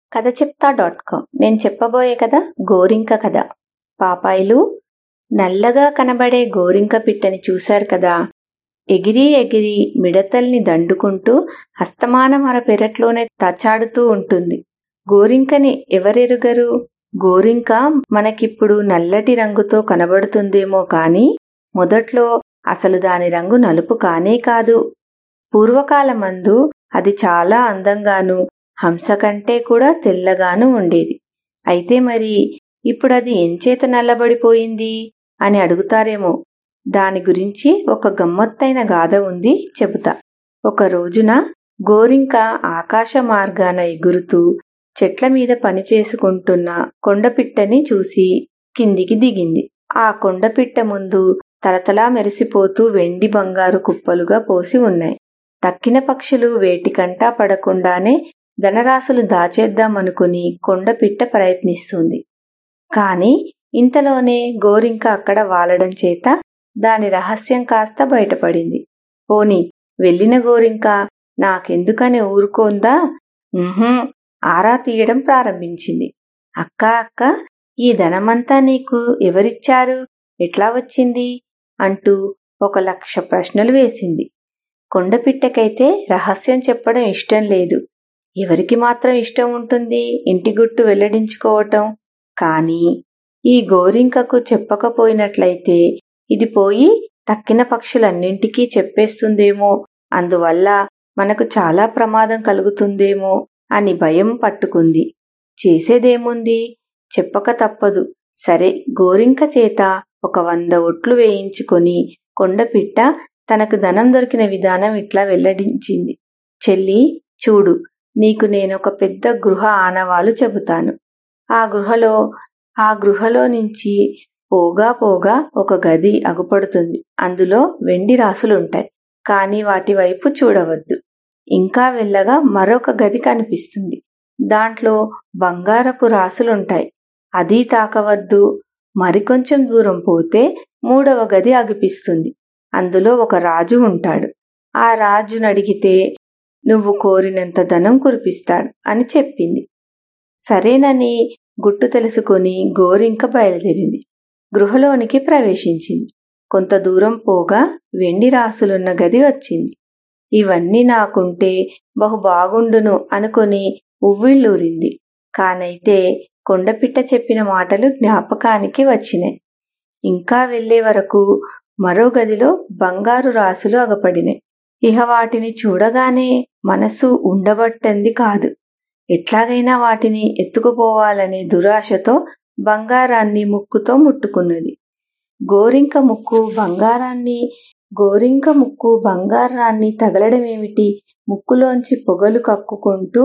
కథ చెప్తా dot com నేను చెప్పబోయే కథ గోరింక కథ పాపాయిలు నల్లగా కనబడే గోరింక పిట్టని చూశారు కదా ఎగిరి ఎగిరి మిడతల్ని దండుకుంటూ హస్తమానం మన పెరట్లోనే తచాడుతూ ఉంటుంది గోరింకని ఎవరెరుగరు గోరింక మనకిప్పుడు నల్లటి రంగుతో కనబడుతుందేమో కాని మొదట్లో అసలు దాని రంగు నలుపు కానే కాదు పూర్వకాలమందు అది చాలా అందంగాను హంస కంటే కూడా తెల్లగాను ఉండేది అయితే మరి ఇప్పుడది ఎంచేత నల్లబడిపోయింది అని అడుగుతారేమో దాని గురించి ఒక గమ్మత్తైన గాథ ఉంది చెబుతా ఒక రోజున గోరింక ఆకాశ మార్గాన ఎగురుతూ చెట్ల మీద పని చేసుకుంటున్న కొండపిట్టని చూసి కిందికి దిగింది ఆ కొండపిట్ట ముందు తలతలా మెరిసిపోతూ వెండి బంగారు కుప్పలుగా పోసి ఉన్నాయి తక్కిన పక్షులు వేటికంటా పడకుండానే ధనరాశులు దాచేద్దామనుకుని కొండపిట్ట ప్రయత్నిస్తుంది కాని ఇంతలోనే గోరింక అక్కడ వాలడం చేత దాని రహస్యం కాస్త బయటపడింది పోని వెళ్ళిన గోరింక నాకెందుకని ఊరుకోందా ఉహుం, ఆరా తీయడం ప్రారంభించింది అక్క అక్క ఈ ధనమంతా నీకు ఎవరిచ్చారు ఎట్లా వచ్చింది అంటూ ఒక లక్ష ప్రశ్నలు వేసింది కొండపిట్టకైతే రహస్యం చెప్పడం ఇష్టం లేదు ఎవరికి మాత్రం ఇష్టం ఉంటుంది ఇంటి గుట్టు వెల్లడించుకోవటం కానీ ఈ గోరింకకు చెప్పకపోయినట్లయితే ఇది పోయి తక్కిన పక్షులన్నింటికీ చెప్పేస్తుందేమో అందువల్ల మనకు చాలా ప్రమాదం కలుగుతుందేమో అని భయం పట్టుకుంది చేసేదేముంది చెప్పక తప్పదు సరే గోరింక చేత ఒక వంద ఒట్లు వేయించుకొని కొండపిట్ట తనకు ధనం దొరికిన విధానం ఇట్లా వెల్లడించింది చెల్లి చూడు నీకు నేనొక పెద్ద గృహ ఆనవాలు చెబుతాను ఆ గృహలో ఆ గృహలో నుంచి పోగా పోగా ఒక గది అగుపడుతుంది అందులో వెండి రాసులుంటాయి కానీ వాటి వైపు చూడవద్దు ఇంకా వెళ్ళగా మరొక గది కనిపిస్తుంది దాంట్లో బంగారపు రాసులుంటాయి అది తాకవద్దు మరికొంచెం దూరం పోతే మూడవ గది అగిపిస్తుంది అందులో ఒక రాజు ఉంటాడు ఆ రాజును అడిగితే నువ్వు కోరినంత ధనం కురిపిస్తాడు అని చెప్పింది సరేనని గుట్టు తెలుసుకొని గోరింక బయలుదేరింది గృహలోనికి ప్రవేశించింది కొంత దూరం పోగా వెండి రాసులున్న గది వచ్చింది ఇవన్నీ నాకుంటే బహు బాగుండును అనుకొని ఉవ్విళ్ళూరింది కానైతే కొండపిట్ట చెప్పిన మాటలు జ్ఞాపకానికి వచ్చినాయి ఇంకా వెళ్లే వరకు మరో గదిలో బంగారు రాసులు అగపడినాయి ఇహ వాటిని చూడగానే మనసు ఉండబట్టంది కాదు ఎట్లాగైనా వాటిని ఎత్తుకుపోవాలనే దురాశతో బంగారాన్ని ముక్కుతో ముట్టుకున్నది గోరింక ముక్కు బంగారాన్ని గోరింక ముక్కు బంగారాన్ని తగలడమేమిటి ముక్కులోంచి పొగలు కక్కుకుంటూ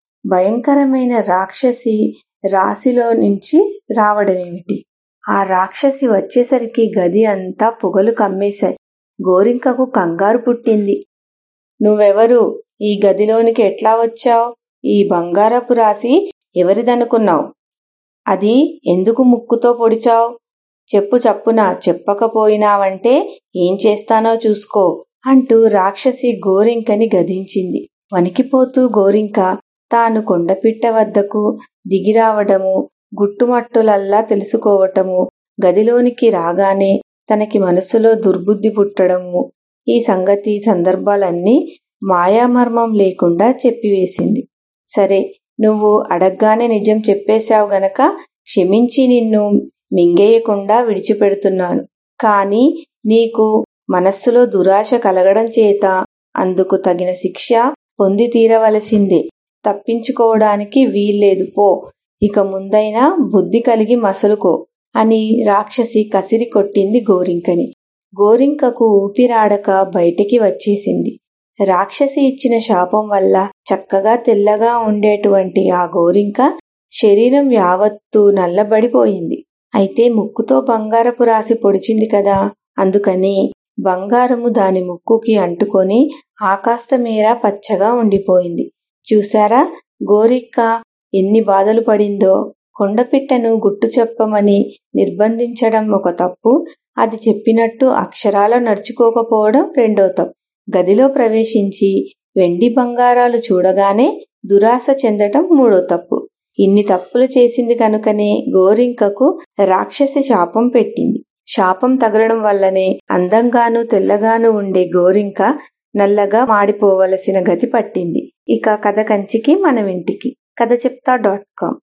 భయంకరమైన రాక్షసి రాశిలో నుంచి రావడమేమిటి ఆ రాక్షసి వచ్చేసరికి గది అంతా పొగలు కమ్మేశాయి గోరింకకు కంగారు పుట్టింది నువ్వెవరు ఈ గదిలోనికి ఎట్లా వచ్చావు ఈ బంగారపు రాశి ఎవరిదనుకున్నావు అది ఎందుకు ముక్కుతో పొడిచావు చెప్పు చప్పున చెప్పకపోయినావంటే ఏం చేస్తానో చూసుకో అంటూ రాక్షసి గోరింకని గదించింది వణికిపోతూ గోరింక తాను కొండపిట్ట వద్దకు దిగిరావడము గుట్టుమట్టులల్లా తెలుసుకోవటము గదిలోనికి రాగానే తనకి మనసులో దుర్బుద్ధి పుట్టడము ఈ సంగతి సందర్భాలన్నీ మాయామర్మం లేకుండా చెప్పివేసింది సరే నువ్వు అడగ్గానే నిజం చెప్పేశావు గనక క్షమించి నిన్ను మింగేయకుండా విడిచిపెడుతున్నాను కాని నీకు మనస్సులో దురాశ కలగడం చేత అందుకు తగిన శిక్ష పొంది తీరవలసిందే తప్పించుకోవడానికి వీల్లేదు పో ఇక ముందైనా బుద్ధి కలిగి మసలుకో అని రాక్షసి కసిరి కొట్టింది గోరింకని గోరింకకు ఊపిరాడక బయటికి వచ్చేసింది రాక్షసి ఇచ్చిన శాపం వల్ల చక్కగా తెల్లగా ఉండేటువంటి ఆ గోరింక శరీరం యావత్తు నల్లబడిపోయింది అయితే ముక్కుతో బంగారపు రాసి పొడిచింది కదా అందుకని బంగారము దాని ముక్కుకి అంటుకొని ఆకాస్త మేర పచ్చగా ఉండిపోయింది చూశారా గోరిక్క ఎన్ని బాధలు పడిందో కొండపిట్టను గుట్టు చెప్పమని నిర్బంధించడం ఒక తప్పు అది చెప్పినట్టు అక్షరాల నడుచుకోకపోవడం రెండో తప్పు గదిలో ప్రవేశించి వెండి బంగారాలు చూడగానే దురాశ చెందటం మూడో తప్పు ఇన్ని తప్పులు చేసింది కనుకనే గోరింకకు రాక్షసి శాపం పెట్టింది శాపం తగలడం వల్లనే అందంగాను తెల్లగాను ఉండే గోరింక నల్లగా మాడిపోవలసిన గతి పట్టింది ఇక కథ కంచికి మనం ఇంటికి కథ చెప్తా డాట్ కామ్